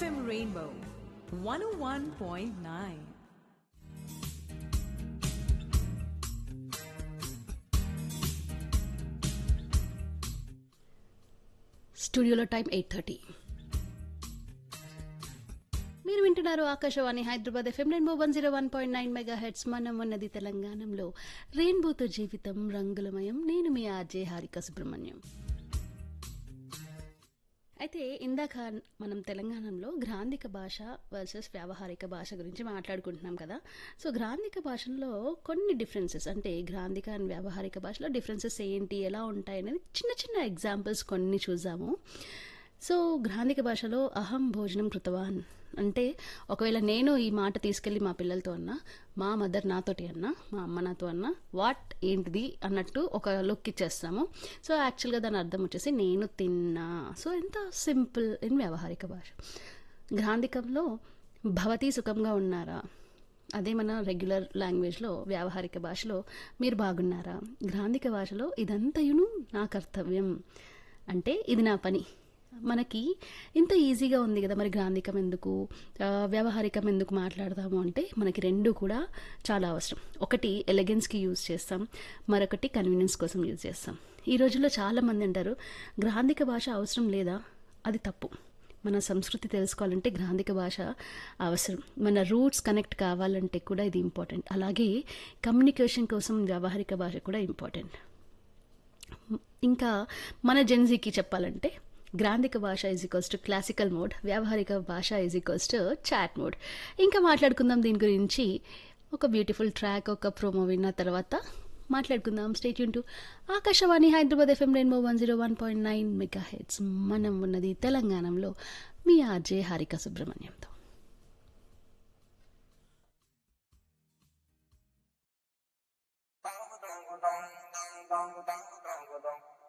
FM Rainbow 101.9. స్టూడియోలో time eight thirty మీరు వింటున్నారు Akashvani Hyderabad FM rainbow one zero one point nine megahertz మనం ఉన్నది తెలంగాణలో రెయిన్బోతో జీవితం రంగులమయం నేను మీ ఆర్జే హారిక సుబ్రహ్మణ్యం అయితే ఇందాక మనం తెలంగాణలో గ్రాంధిక భాష వర్సెస్ వ్యావహారిక భాష గురించి మాట్లాడుకుంటున్నాం కదా సో గ్రాంధిక భాషలో కొన్ని డిఫరెన్సెస్ అంటే గ్రాంధిక అండ్ వ్యావహారిక భాషలో డిఫరెన్సెస్ ఏంటి ఎలా ఉంటాయి అనేది చిన్న చిన్న ఎగ్జాంపుల్స్ కొన్ని చూద్దాము సో గ్రాంధిక భాషలో అహం భోజనం కృతవాన్ అంటే ఒకవేళ నేను ఈ మాట తీసుకెళ్ళి మా పిల్లలతో అన్నా మా మదర్ నాతోటి అన్నా మా అమ్మ నాతో అన్నా వాట్ ఏంటిది అన్నట్టు ఒక లుక్ ఇచ్చేస్తాము సో యాక్చువల్గా దాని అర్థం వచ్చేసి నేను తిన్నా సో ఎంత సింపుల్ ఇన్ వ్యవహారిక భాష గ్రాంధికంలో భవతి సుఖంగా ఉన్నారా అదే మన రెగ్యులర్ లాంగ్వేజ్లో వ్యావహారిక భాషలో మీరు బాగున్నారా గ్రాంధిక భాషలో ఇదంతయును నా కర్తవ్యం అంటే ఇది నా పని మనకి ఇంత ఈజీగా ఉంది కదా మరి గ్రాంధికం ఎందుకు ఆ, వ్యవహారికం ఎందుకు మాట్లాడతాము అంటే మనకి రెండు కూడా చాలా అవసరం ఒకటి ఎలిగెన్స్కి యూజ్ చేస్తాం మరొకటి కన్వీనియన్స్ కోసం యూజ్ చేస్తాం ఈ రోజుల్లో చాలామంది అంటారు గ్రాంధిక భాష అవసరం లేదా అది తప్పు మన సంస్కృతి తెలుసుకోవాలంటే గ్రాంధిక భాష అవసరం మన రూట్స్ కనెక్ట్ కావాలంటే కూడా ఇది ఇంపార్టెంట్ అలాగే కమ్యూనికేషన్ కోసం వ్యవహారిక భాష కూడా ఇంపార్టెంట్ ఇంకా మన జెన్జీకి చెప్పాలంటే గ్రాంధిక భాష is equals to classical mode వ్యావహారిక భాష is equals to chat mode ఇంకా మాట్లాడుకుందాం దీని గురించి ఒక బ్యూటిఫుల్ ట్రాక్ ఒక ప్రోమో విన్న తర్వాత మాట్లాడుకుందాం స్టేట్ యూన్ to Akashvani Hyderabad FM rainbow one zero one point nine megahertz మనం ఉన్నది తెలంగాణలో మీ ఆర్జే హారిక సుబ్రహ్మణ్యంతో dong dong dong dong dong dong dong dong